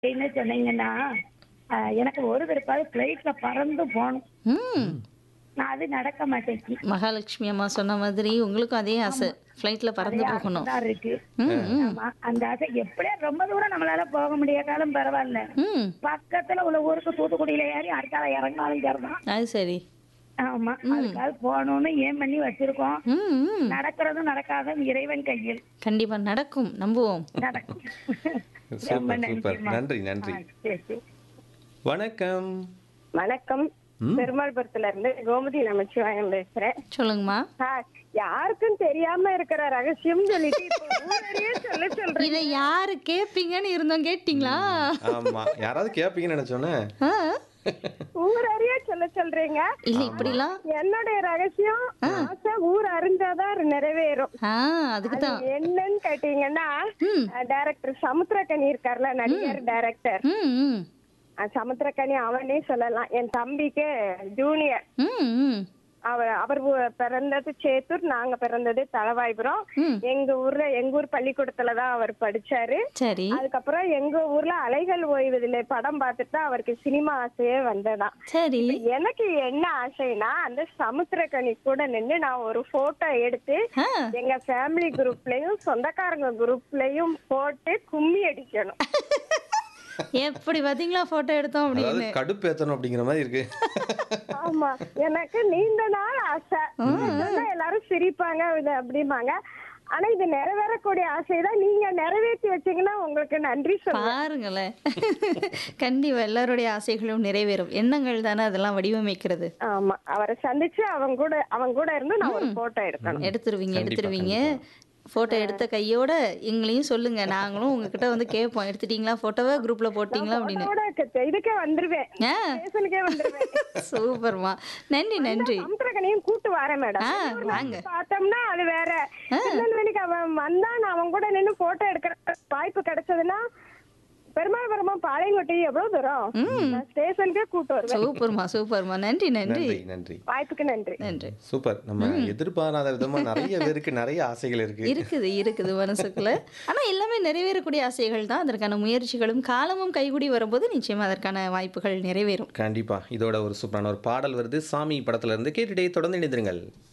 என்ன சொன்னீங்கன்னா ஆஹ், எனக்கு ஒரு விருப்பாவது பிளைட்ல பறந்து போகணும் ம் நான் அது நடக்க மாட்டேங்குது மகாலட்சுமி அம்மா சொன்ன மாதிரி உங்களுக்கும் அதே ஆசை ஃப்ளைட்டில் பறந்து போகணும் தான் இருக்கு ம் ம் ஆமா அந்த ஆசை எப்படியா ரொம்ப தூரம் நம்மளால போக முடியாதாலும் பரவாயில்ல ம் பக்கத்துல உள்ள ஊருக்கு தூத்துக்குடியில ஏறி அடுத்தால இறங்கினாலும் சரிதான் அது சரி ஆமா அதுக்காக போகணும்னு ஏன் பண்ணி வச்சிருக்கோம் ம் ம் நடக்கிறதும் நடக்காதும் இறைவன் கையில் கண்டிப்பா நடக்கும் நம்புவோம் நடக்கும் சூப்பர், ரொம்ப சூப்பர். நன்றிம்மா. நன்றி, நன்றி. ஆ, சரி, சரி. வணக்கம் வணக்கம் ம். பெருமாள்புரத்துல இருந்து கோமதி நமச்சிவாயம் பேசுறேன் சொல்லுங்கம்மா ஆ, யாருக்கும் தெரியாம இருக்கிற ரகசியம் சொல்லிட்டு இப்ப ஊரறிய சொல்ல சொல்றேன் இதை யாரு கேட்பீங்கன்னு இருந்தோம் கேட்டிங்களா ஆமா யாராவது கேப்பீங்கன்னு நினைச்சோன்னே ஆ? ஊரறிய சொல்ல சொல்றீங்க இல்ல இப்படிலாம் என்னுடைய ரகசியம் ஆசை ஊர் அறிஞ்சாதான் நிறைவேறும் ஆ அதுக்கு அது தான் என்னன்னு கேட்டீங்கன்னா ம் டைரக்டர் சமுத்திரக்கனி இருக்கார்ல நடிகர் டைரக்டர் ம் ம் சமுத்திரக்கனி அவனே சொல்லலாம் என் தம்பிக்கு ஜூனியர் ம் ம் அவர் அவர் ஊ- பிறந்தது சேத்தூர் நாங்க பிறந்தது தளவாய்புரம் ம். எங்க ஊர்ல எங்க ஊர் பள்ளிக்கூடத்துல தான் அவர் படிச்சாரு சரி அதுக்கப்புறம் எங்க ஊர்ல அலைகள் ஓய்வதில்லை படம் பார்த்துட்டு தான் அவருக்கு சினிமா ஆசையே வந்ததாம் சரி எனக்கு என்ன ஆசைனா அந்த சமுத்திரக்கனி கூட நின்னு நான் ஒரு போட்டோ எடுத்து ஆ எங்க ஃபேமிலி குரூப்லயும் சொந்தக்காரங்க குரூப்லயும் போட்டு கும்மி அடிக்கணும் எப்படி பாத்தீங்களா போட்டோ எடுத்தோம் அதாவது அப்படின்னு கடுப்பு ஏத்தணும் அப்படிங்கிற மாதிரி இருக்கு ஆமா எனக்கு நீண்ட நாள் ஆசை சொன்னா எல்லாரும் சிரிப்பாங்க இது அப்படிம்பாங்க ஆனா இது நிறைவேறக்கூடிய ஆசைதான் நீங்க நிறைவேற்றி வச்சீங்கன்னா உங்களுக்கு நன்றி சொல்லுவேன் பாருங்களேன் கண்டிப்பா எல்லாருடைய ஆசைகளும் நிறைவேறும் எண்ணங்கள் தானே அதெல்லாம் வடிவமைக்கிறது ஆமா அவரை சந்திச்சு அவங்க கூட அவங்க கூட இருந்து நான் ஒரு போட்டோ எடுக்கணும் எடுத்துருவீங்க கண்டிப்பா, எடுத்துருவீங்க போட்டோ எடுத்த கையோட எங்களையும் சொல்லுங்க நாங்களும் உங்ககிட்ட வந்து கேட்போம் எடுத்துட்டீங்களா போட்டோவை குரூப்ல போட்டீங்களா அப்படின்னு போட்டோட க- இதுக்கே வந்துருவேன் ஆ ஸ்டேஷனுக்கே வந்துருவேன் சூப்பர்மா நன்றி நன்றி சமுத்திரக்கனையும் கூட்டு வரேன் மேடம் ஆ வாங்க பார்த்தோம்னா அது வேற திருநெல்வேலிக்கு அவன் வந்தா நான் அவன் கூட நின்னு போட்டோ எடுக்கிற வாய்ப்பு கிடைச்சதுன்னா பெருமாள்புரமா பாளையங்கோட்டை எவ்வளவு தூரம் நான் ஸ்டேஷனுக்கே கூட்டு வருவேன் சூப்பர்மா சூப்பர்மா நன்றி நன்றி நன்றி நன்றி வாய்ப்புக்கு நன்றி நன்றி சூப்பர் நம்ம எதிர்பாராத விதமா நிறைய பேருக்கு நிறைய ஆசைகள் இருக்கு இருக்குது இருக்குது மனசுக்குள்ள ஆனா எல்லாமே நிறைவேறக்கூடிய ஆசைகள் தான் அதற்கான முயற்சிகளும் காலமும் கைகூடி வரும்போது நிச்சயமா அதற்கான வாய்ப்புகள் நிறைவேறும் கண்டிப்பா இதோட ஒரு சூப்பரான ஒரு பாடல் வருது சாமி படத்துல இருந்து கேட்டுட்டே தொடர்ந்து இணைந்திருங்கள்